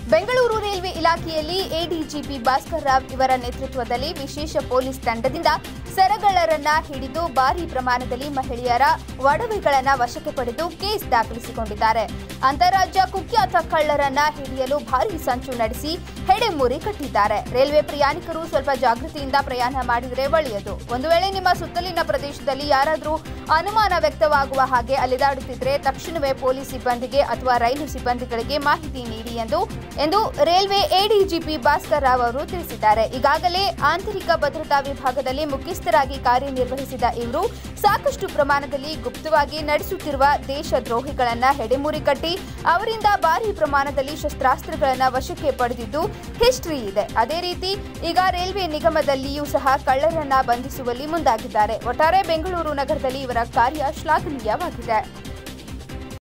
Bengaluru railway ಇಲಾಖೆಯಲ್ಲಿ ADGP Bhaskar Rao ಇವರ ನೇತೃತ್ವದಲ್ಲಿ ವಿಶೇಷ ಪೊಲೀಸ್ ತಂಡದಿಂದ ಸರಗಳರನ್ನ ಹಿಡಿದು ಭಾರಿ ಪ್ರಮಾಣದಲ್ಲಿ ಮಹಿಳೆಯರ ಒಡವೆಗಳನ್ನ ವಶಕ್ಕೆ ಪಡೆದು ಕೇಸ್ ದಾಖಲಿಸಿಕೊಂಡಿದ್ದಾರೆ ಅಂತಾರಾಜ್ಯ ಕುಖ್ಯಾತ ಕಳ್ಳರನ್ನ ಹಿಡಿಯಲು ಭಾರಿ ಸಂಚು ನಡೆಸಿ ಹೆಡೆಮುರಿ ಕಟ್ಟಿದ್ದಾರೆ ರೈಲ್ವೆ ಪ್ರಯಾಣಿಕರು ಸ್ವಲ್ಪ ಜಾಗೃತಿಯಿಂದ ಪ್ರಯಾಣ ಮಾಡಿದರೆ ಒಳ್ಳೆಯದು ಒಂದು ವೇಳೆ ನಿಮ್ಮ ಸುತ್ತಲಿನ ಪ್ರದೇಶದಲ್ಲಿ ಯಾರಾದರೂ ಅನುಮಾನ ವ್ಯಕ್ತವಾಗುವ ಹಾಗೆ ಅಲೆದಾಡುತ್ತಿದ್ರೆ ತಕ್ಷಣವೇ ಪೊಲೀಸ್ ಸಿಬ್ಬಂದಿಗೆ ಅಥವಾ ರೈಲು ಸಿಬ್ಬಂದಿಗಳಿಗೆ ಮಾಹಿತಿ ನೀಡಿ ಎಂದು ಎಂದು ರೈಲ್ವೆ ಎಡಿಜಿಪಿ ಭಾಸ್ಕರ್ ರಾವ್ ಅವರು ತಿಳಿಸಿದ್ದಾರೆ ಈಗಾಗಲೇ ಆಂತರಿಕ ಭದ್ರತಾ ವಿಭಾಗದಲ್ಲಿ ಮುಖ್ಯಸ್ಥರಾಗಿ ಕಾರ್ಯನಿರ್ವಹಿಸಿದ ಇವರು ಸಾಕಷ್ಟು ಪ್ರಮಾಣದಲ್ಲಿ ಗುಪ್ತವಾಗಿ ನಡೆಸುತ್ತಿರುವ ದೇಶದ್ರೋಹಿಗಳನ್ನ ಹೆಡೆಮುರಿ ಕಟ್ಟಿ ಅವರಿಂದ ಭಾರಿ ಪ್ರಮಾಣದಲ್ಲಿ ಶಸ್ತ್ರಾಸ್ತ್ರಗಳನ್ನ ವಶಕ್ಕೆ ಪಡೆದಿದ್ದು ಹಿಸ್ಟರಿ ಇದೆ ಅದೇ ರೀತಿ ಈಗ ರೈಲ್ವೆ ನಿಗಮದಲ್ಲಿಯೂ ಸಹ ಕಳ್ಳರನ್ನ ಬಂಧಿಸುವಲ್ಲಿ ಮುಂದಾಗಿದ್ದಾರೆ ಒಟ್ಟಾರೆ ಬೆಂಗಳೂರು ನಗರದಲ್ಲಿ ಇವರ ಕಾರ್ಯ ಶ್ಲಾಘನೀಯವಾಗಿದೆ